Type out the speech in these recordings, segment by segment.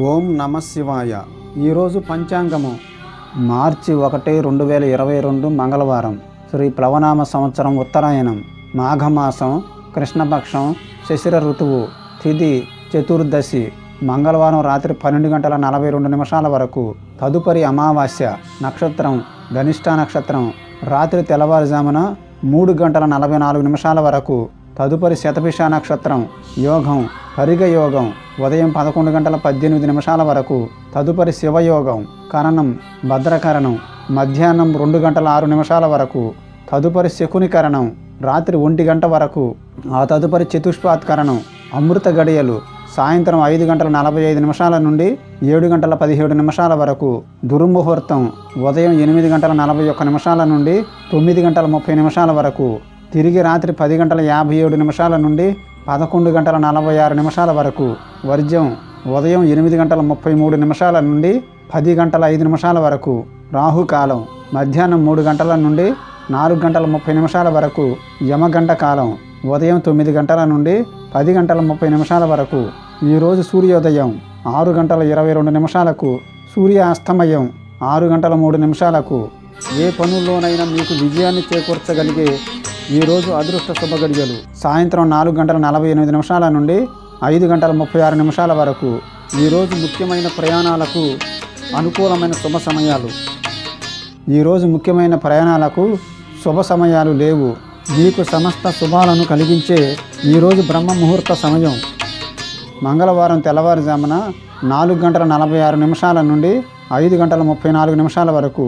ఓం నమ శివాయ ఈరోజు పంచాంగము మార్చి ఒకటి రెండు వేల ఇరవై రెండు మంగళవారం శ్రీ ప్లవనామ సంవత్సరం ఉత్తరాయణం మాఘమాసం కృష్ణపక్షం శశిర ఋతువు తిథి చతుర్దశి మంగళవారం రాత్రి పన్నెండు గంటల నలభై రెండు నిమిషాల వరకు తదుపరి అమావాస్య నక్షత్రం ధనిష్ట నక్షత్రం రాత్రి తెల్లవారుజామున మూడు గంటల నలభై నాలుగు నిమిషాల వరకు తదుపరి శతభిష నక్షత్రం యోగం హరిగ యోగం ఉదయం పదకొండు గంటల పద్దెనిమిది నిమిషాల వరకు తదుపరి శివయోగం కరణం భద్రకరణం మధ్యాహ్నం రెండు గంటల ఆరు నిమిషాల వరకు తదుపరి శకుని కరణం రాత్రి ఒంటి గంట వరకు ఆ తదుపరి చతుష్పాత్ కరణం అమృత గడియలు సాయంత్రం ఐదు గంటల నలభై ఐదు నిమిషాల నుండి ఏడు గంటల పదిహేడు నిమిషాల వరకు దుర్ముహూర్తం ఉదయం ఎనిమిది గంటల నలభై ఒక్క నిమిషాల నుండి తొమ్మిది గంటల ముప్పై నిమిషాల వరకు తిరిగి రాత్రి పది గంటల యాభై ఏడు నిమిషాల నుండి పదకొండు గంటల నలభై ఆరు నిమిషాల వరకు వర్జ్యం ఉదయం ఎనిమిది గంటల ముప్పై మూడు నిమిషాల నుండి పది గంటల ఐదు నిమిషాల వరకు రాహుకాలం మధ్యాహ్నం మూడు గంటల నుండి నాలుగు గంటల ముప్పై నిమిషాల వరకు యమగంట కాలం ఉదయం తొమ్మిది గంటల నుండి పది గంటల ముప్పై నిమిషాల వరకు ఈరోజు సూర్యోదయం ఆరు గంటల ఇరవై రెండు నిమిషాలకు సూర్య అస్తమయం ఆరు గంటల మూడు నిమిషాలకు ఏ పనుల్లోనైనా మీకు విజయాన్ని చేకూర్చగలిగే ఈరోజు అదృష్ట శుభగడియలు సాయంత్రం నాలుగు గంటల నలభై ఎనిమిది నిమిషాల నుండి ఐదు గంటల ముప్పై ఆరు నిమిషాల వరకు ఈరోజు ముఖ్యమైన ప్రయాణాలకు అనుకూలమైన శుభ సమయాలు ఈరోజు ముఖ్యమైన ప్రయాణాలకు శుభ సమయాలు లేవు మీకు సమస్త శుభాలను కలిగించే ఈరోజు బ్రహ్మ ముహూర్త సమయం మంగళవారం తెల్లవారుజామున నాలుగు గంటల నలభై ఆరు నిమిషాల నుండి ఐదు గంటల ముప్పై నాలుగు నిమిషాల వరకు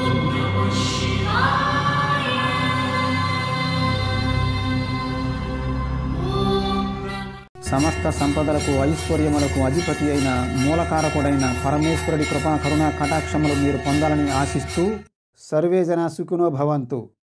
సమస్త సంపదలకు ఐశ్వర్యములకు అధిపతి అయిన మూలకారకుడైన పరమేశ్వరుడి కృపా కరుణా కటాక్షములు మీరు పొందాలని ఆశిస్తూ సర్వేజన సుఖినో భవంతు